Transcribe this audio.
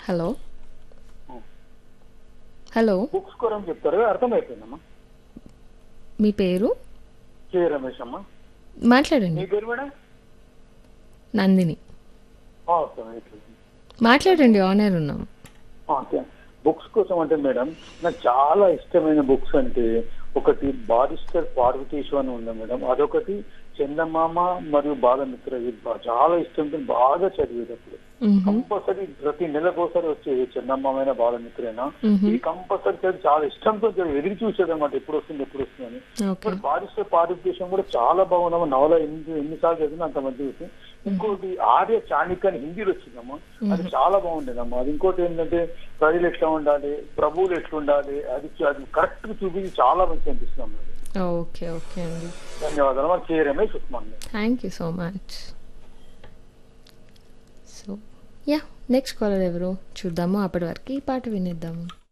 Hello hello books కూడా చెప్తారు అర్థమైపోయిందమ్మా మీ పేరు కే రమేష్ అమ్మా మాట్లాడండి మీ పేరు మేడం నందిని ఆ, ఓకే ఓకే. మాట్లాడండి ఆనర్ ఉన్నాం ఆ, ఓకే బుక్స్ కోసం అంటే మేడం నాకు చాలా ఇష్టమైన బుక్స్ అంటే ఒకటి బారిస్టర్ పార్వతీశ్వర్ అని ఉంది మేడం అదొకటి చందమామ మరియు బాలమిత్ర ఇది బా- చాలా ఇష్టంతో బాగా చదివేటప్పుడు మ్మ్. కంపల్సరీ ప్రతి నెలకోసారి వచ్చేది చందమామైన బాలమిత్రైనా మ్మ్. ఇది కంపల్సరీ చదివి చాలా ఇష్టంతో చదివి ఎదురు చూసేది అనమాట ఎప్పుడు వస్తుంది ఎప్పుడు వస్తుందని ఓకే ఇప్పుడు బారిస్టర్ పారితేశం కూడా చాలా బాగుందమ్మా నవల ఎన్ని ఎన్నిసార్లు చదివినా అంత మంచి విషయం ఇంకోటి ఆర్య చాణిక్య అని హిందీలో వచ్చిందమ్మా అది చాలా బాగుండేదమ్మా అది ఇంకోటి ఏంటంటే ప్రజలు ఎట్లా ఉండాలి ప్రభువులు ఎట్లా ఉండాలి అది అది కరెక్ట్ గా చూపించి చాలా మంచి అనిపిస్తుంది అమ్మా అది. ఓకే ఓకే అండి ధన్యవాదాలు మా K Ramesh Usman thank you so much so yeah next caller ఎవరు చూద్దాము అప్పటి వరకు ఈ పాట వినేద్దాము